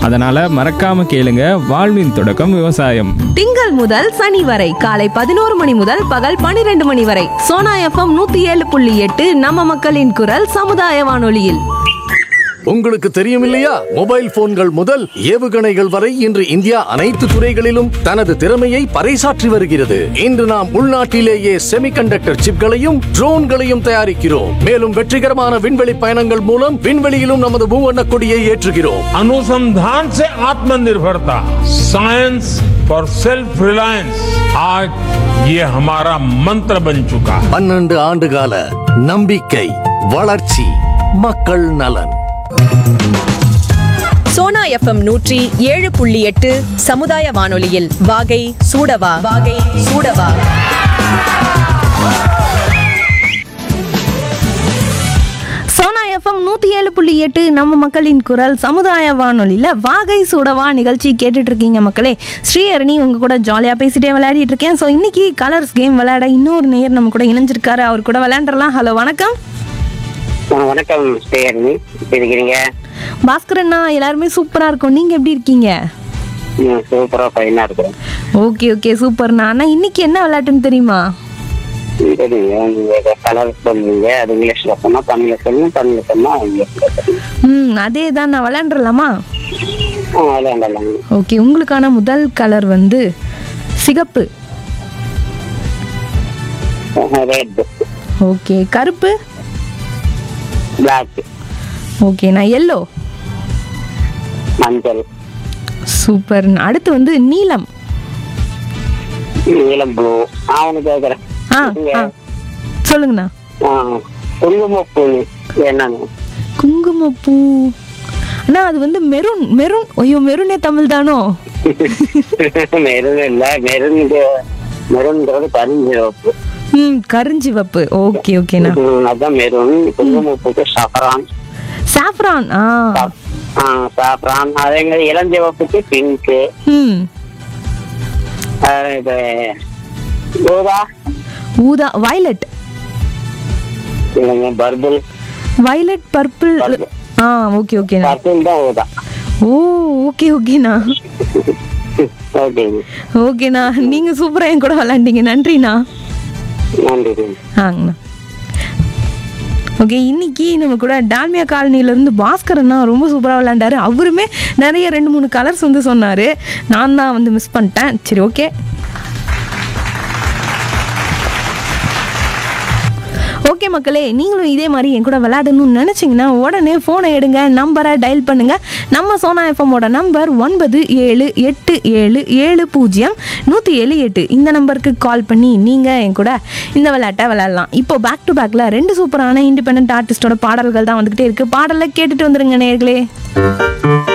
அதனால மறக்காம கேளுங்க வாழ்வின் தொடக்கம் விவசாயம் திங்கள் முதல் சனி வரை காலை பதினோரு மணி முதல் பகல் பனிரெண்டு மணி வரை சோனா எஃப்எம் நூத்தி ஏழு புள்ளி எட்டு நம்ம மக்களின் குரல் சமுதாய வானொலியில் உங்களுக்கு தெரியும் இல்லையா மொபைல் போன்கள் முதல் ஏவுகணைகள் வரை இன்று இந்தியா அனைத்து துறைகளிலும் தனது திறமையை பறைசாற்றி வருகிறது இன்று நாம் உள்நாட்டிலேயே செமிகண்டக்டர் சிப்களையும் ட்ரோன்களையும் தயாரிக்கிறோம் மேலும் வெற்றிகரமான விண்வெளி பயணங்கள் மூலம் விண்வெளியிலும் நமது மூவண்ண கொடியை ஏற்றுகிறோம் अनुसंधान से आत्मनिर्भरता साइंस फॉर सेल्फ रिलायंस आज ये हमारा मंत्र बन चुका है பன்னெண்டு ஆண்டுகால நம்பிக்கை வளர்ச்சி மக்கள் நலன் சோனா எஃப்எம் நூற்றி ஏழு புள்ளி எட்டு சமுதாய வானொலியில் வாகை சூடவா வாகை சூடவா சோனா எஃப்எம் நூத்தி ஏழு புள்ளி எட்டு நம்ம மக்களின் குரல் சமுதாய வானொலியில வாகை சுடவா நிகழ்ச்சி கேட்டுட்டு இருக்கீங்க மக்களே ஸ்ரீஹரணி உங்க கூட ஜாலியா பேசிட்டே விளையாடிட்டு இருக்கேன் ஸோ இன்னைக்கு கலர்ஸ் கேம் விளையாட இன்னொரு நேர் நம்ம கூட இணைஞ்சிருக்காரு அவர் கூட விளையாண்டுறலாம் ஹலோ வணக்கம் ஆ, வணக்கம் ஸ்ரீஹரணி எப்படி இருக்கிறீங்க பாஸ்கரண்ணா எல்லாருமே சூப்பரா இருக்கும் நீங்க எப்படி இருக்கீங்க ம், சூப்பரா ஃபைனா இருக்கிறேன் ஓகே ஓகே சூப்பர்ண்ணா அண்ணா இன்னைக்கு என்ன விளையாட்டுன்னு தெரியுமா ம், தெரியுங்க நீங்க கலர் சொல்லுவீங்க அது இங்கிலீஷ்ல சொன்னா தமிழ்ல சொல்லணும் தமிழ்ல சொன்னா இங்கிலீஷ்ல சொல்லணும் ம் அதே தான் நான் விளையாண்டுறலாமா ஆ, விளையாண்டலாம் ஓகே உங்களுக்கான முதல் கலர் வந்து சிகப்பு ரெட் ஓகே கருப்பு பிளாக் ஓகே நான் எல்லோ மஞ்சள் சூப்பர் அடுத்து வந்து நீலம் நீலம் ப்ளூ அவனு கேக்குறேன் ஆ ஆ சொல்லுங்கண்ணா குங்குமப்பூ என்னன்னு குங்குமப்பூ அண்ணா அது வந்து மெரூன் மெரூன் ஐயோ மெரூனே தமிழ் தானோ மெருன் இல்ல மெருன் மெருன்ங்கிறது கருஞ்சிவப்பு ம் கருஞ்சிவப்பு ஓகே ஓகேண்ணா ம், அதான் மெருன் குங்குமப்பூக்கு சஃபரான் சாஃப்ரான் ஆ ஆ சாஃப்ரான் அதே மாதிரி இளஞ்சிவப்புக்கு பிங்க்கு ம் இது ஊதா ஊதா வயலட் இல்லைங்க பர்பிள் வயலட் பர்பிள் ஆ ஓகே ஓகேண்ணா பர்பிள் தான் ஊதா ஓ ஓகே ஓகேண்ணா ஓகேங்க ஓகேண்ணா நீங்கள் சூப்பராக என் கூட விளாண்டீங்க நன்றிண்ணா நன்றி ஆங்கண்ணா ஓகே இன்னைக்கு நம்ம கூட டால்மியா காலனிலேருந்து பாஸ்கரண்ணா ரொம்ப சூப்பராக விளையாண்டாரு அவருமே நிறைய ரெண்டு மூணு கலர்ஸ் வந்து சொன்னார் நான் தான் வந்து மிஸ் பண்ணிட்டேன் சரி ஓகே ஓகே மக்களே நீங்களும் இதே மாதிரி என் கூட விளையாடணும்னு நினச்சிங்கன்னா உடனே ஃபோனை எடுங்க நம்பரை டயல் பண்ணுங்க நம்ம சோனா எஃப்எம்மோட நம்பர் ஒன்பது ஏழு எட்டு ஏழு ஏழு பூஜ்ஜியம் நூற்றி ஏழு எட்டு இந்த நம்பருக்கு கால் பண்ணி நீங்கள் என் கூட இந்த விளையாட்டை விளையாடலாம் இப்போ பேக் டு பேக்கில் ரெண்டு சூப்பரான இண்டிபெண்ட் ஆர்டிஸ்டோட பாடல்கள் தான் வந்துக்கிட்டே இருக்குது பாடலை கேட்டுட்டு வந்துருங்க நேர்களே